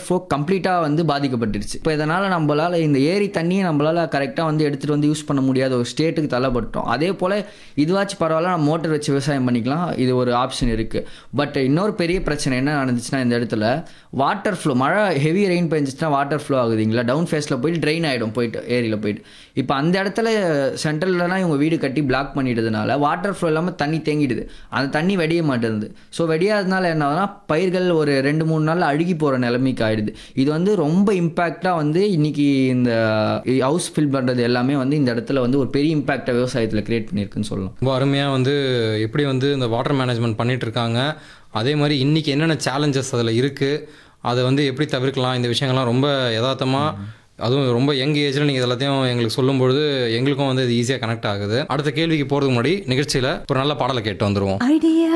flow கம்ப்ளீட்டாக வந்து பாதிக்கப்பட்டுருச்சு இப்போ இதனால் நம்மளால் இந்த ஏரி தண்ணியை நம்மளால் கரெக்டாக வந்து எடுத்துகிட்டு வந்து யூஸ் பண்ண முடியாத ஒரு ஸ்டேட்டுக்கு தள்ளப்பட்டோம் அதே போல் இதுவாச்சும் பரவாயில்ல நம்ம மோட்டர் வச்சு விவசாயம் பண்ணிக்கலாம் இது ஒரு ஆப்ஷன் இருக்குது பட் இன்னொரு பெரிய பிரச்சனை என்ன நடந்துச்சுன்னா இந்த இடத்துல வாட்டர் ஃப்ளோ மழை ஹெவி ரெயின் பெஞ்சிச்சுன்னா வாட்டர் ஃப்ளோ ஆகுதுங்களா டவுன் ஃபேஸில் போயிட்டு ட்ரெயின் ஆகிடும் போயிட்டு ஏரியில் போயிட்டு இப்போ அந்த இடத்துல சென்ட்ரல்லலாம் இவங்க வீடு கட்டி பிளாக் பண்ணிட்டதுனால வாட்டர் ஃப்ளோ இல்லாமல் தண்ணி தேங்கிடுது அந்த தண்ணி வெடிய மாட்டேங்குது ஸோ வெடியாததுனால என்ன ஆகுதுன்னா பயிர்கள் ஒரு ரெண்டு மூணு நாள் அழுகி போகிற நிலைமைக்கு ஆயிடுது இது வந்து ரொம்ப இம்பேக்டாக வந்து இன்னைக்கு இந்த ஹவுஸ் ஃபில் பண்ணுறது எல்லாமே வந்து இந்த இடத்துல வந்து ஒரு பெரிய இம்பேக்டை விவசாயத்தில் கிரியேட் பண்ணியிருக்குன்னு சொல்லலாம் ரொம்ப அருமையாக வந்து எப்படி வந்து இந்த வாட்டர் மேனேஜ்மெண்ட் பண்ணிட்டு இருக்காங்க அதே மாதிரி இன்றைக்கி என்னென்ன சேலஞ்சஸ் அதில் இருக்குது அதை வந்து எப்படி தவிர்க்கலாம் இந்த விஷயங்கள்லாம் ரொம்ப யதார்த்தமாக அதுவும் ரொம்ப யங் ஏஜில் நீங்கள் எல்லாத்தையும் எங்களுக்கு சொல்லும்பொழுது எங்களுக்கும் வந்து இது ஈஸியாக கனெக்ட் ஆகுது அடுத்த கேள்விக்கு போகிறதுக்கு முன்னாடி நிகழ்ச்சியில் ஒரு நல்ல பாடலை கேட்டு வந்துருவோம் idea